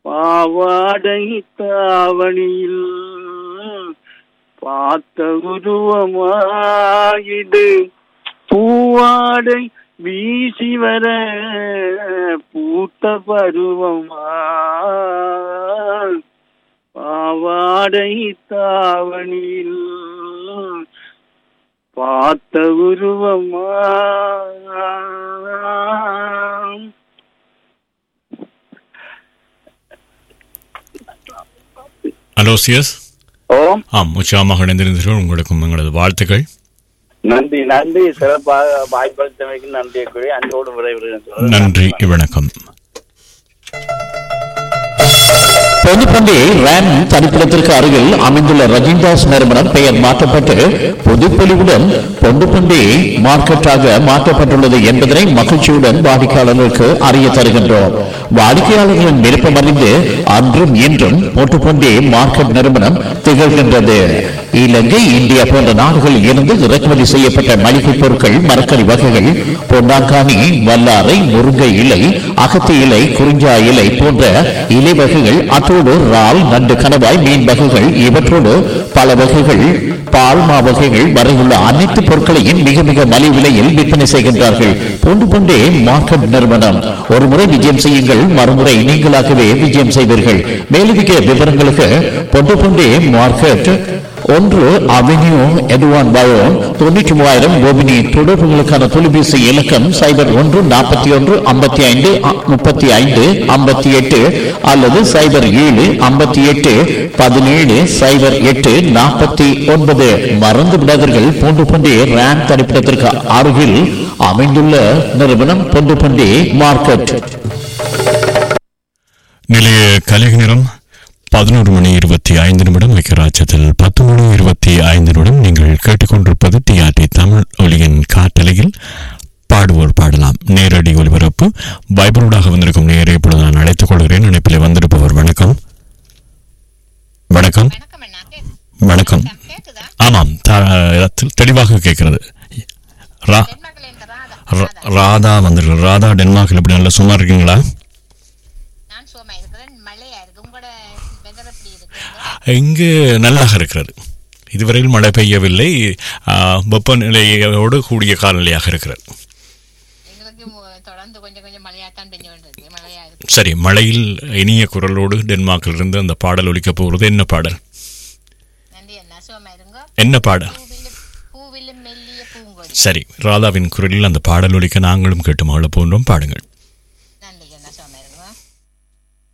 பாவாடை தாவணியில் பார்த்த உருவமாயிது பூவாடை வீசி வர பூத்த பருவமா பாவாடை தாவணியில் பார்த்த உருவமா அலோசியஸ் ஓ ஆம் உற்சாகமாக இணைந்திருந்தீர்கள் உங்களுக்கும் எங்களது வாழ்த்துக்கள் நன்றி நன்றி சிறப்பாக வாய்ப்பளித்தமைக்கு நன்றியை கூறி அன்போடு விரைவுகிறேன் நன்றி வணக்கம் பொதுப்பண்டி ரேம் தனிப்பிடத்திற்கு அருகில் அமைந்துள்ள ரஜின்தாஸ் நிறுவனம் பெயர் மாற்றப்பட்டு பொதுப்பொலிவுடன் பொண்டுப்பண்டி மார்க்கெட்டாக மாற்றப்பட்டுள்ளது என்பதனை மகிழ்ச்சியுடன் வாடிக்கையாளர்களுக்கு அறிய தருகின்றோம் வாடிக்கையாளர்களின் விருப்பம் அறிந்து அன்றும் இன்றும் பொட்டுப்பண்டி மார்க்கெட் நிறுவனம் திகழ்கின்றது இலங்கை இந்தியா போன்ற நாடுகளில் இருந்து இறக்குமதி செய்யப்பட்ட மளிகை பொருட்கள் மரக்கறி வகைகள் பொன்னாங்கானி வல்லாரை முருங்கை இலை அகத்தி இலை குறிஞ்சா இலை போன்ற இலை வகைகள் அத்தோடு இறால் நண்டு கணவாய் மீன் வகைகள் இவற்றோடு பல வகைகள் பால்மா வகைகள் வரையுள்ள அனைத்து பொருட்களையும் மிக மிக மலிவு விலையில் விற்பனை செய்கின்றார்கள் பொண்டு பொண்டே மார்க்கெட் நிறுவனம் ஒரு முறை விஜயம் செய்யுங்கள் மறுமுறை நீங்களாகவே விஜயம் செய்வீர்கள் மேலதிக விவரங்களுக்கு பொண்டு பொண்டே மார்க்கெட் ஒன்று அவென்யூ எதுவான் பயோன் தொண்ணூற்றி மூவாயிரம் கோபினி தொடர்புகளுக்கான தொலைபேசி இலக்கம் சைபர் ஒன்று நாற்பத்தி ஒன்று ஐம்பத்தி ஐந்து முப்பத்தி ஐந்து ஐம்பத்தி எட்டு அல்லது சைபர் ஏழு ஐம்பத்தி எட்டு பதினேழு சைபர் எட்டு நாற்பத்தி ஒன்பது மறந்து விடாதீர்கள் பூண்டு பண்டி ரேம் தரிப்பிடத்திற்கு அருகில் அமைந்துள்ள நிறுவனம் பொண்டு பண்டி மார்க்கெட் நிலைய கலிக நேரம் பதினோரு மணி இருபத்தி ஐந்து நிமிடம் ஐக்கியராட்சத்தில் பத்து மணி இருபத்தி ஐந்து நிமிடம் நீங்கள் கேட்டுக்கொண்டிருப்பது டிஆர்டி தமிழ் ஒலியின் காட்டலையில் பாடுவோர் பாடலாம் நேரடி ஒலிபரப்பு வைபரோடாக வந்திருக்கும் நேரே இப்பொழுது நான் அழைத்துக் கொள்கிறேன் இணைப்பில் வந்திருப்பவர் வணக்கம் வணக்கம் வணக்கம் அண்ணா கே- வணக்கம் கேக்குதா ஆமாம் த- தெ- தெளிவாக கேட்கிறது ரா தென்மகள் என்ற ராதா ரா- ராதா வந்திருக்கு ராதா டென்மார்க்கில் எப்படி நல்லா சும்மா இருக்கீங்களா நான் சுகமா இருக்கிறேன் மழையா இருக்கு உங்களோட வெதர் எப்படி இருக்கு இங்கு நல்லாக இருக்கிறது இதுவரையில் மழை பெய்யவில்லை ஆ, வெப்பநிலையோடு கூடிய காலநிலையாக இருக்கிறது எங்களுக்கு மு- தொடர்ந்து கொஞ்சம் கொஞ்சம் மழையா தான் பெஞ்சு கொண்டிருக்கு மழையா இருக்கு சரி மழையில் இனிய குரலோடு டென்மார்க்கிலிருந்து அந்த பாடல் ஒலிக்கப் போகிறது என்ன பாடல் நன்றி அண்ணா சுகமா இருங்க என்ன பாடல் பூவிலும் பூவிலும் மெல்லிய பூங்கொடி சரி ராதாவின் குரலில் அந்த பாடல் ஒலிக்க நாங்களும் கேட்டு மகள போன்றோம் பாடுங்கள்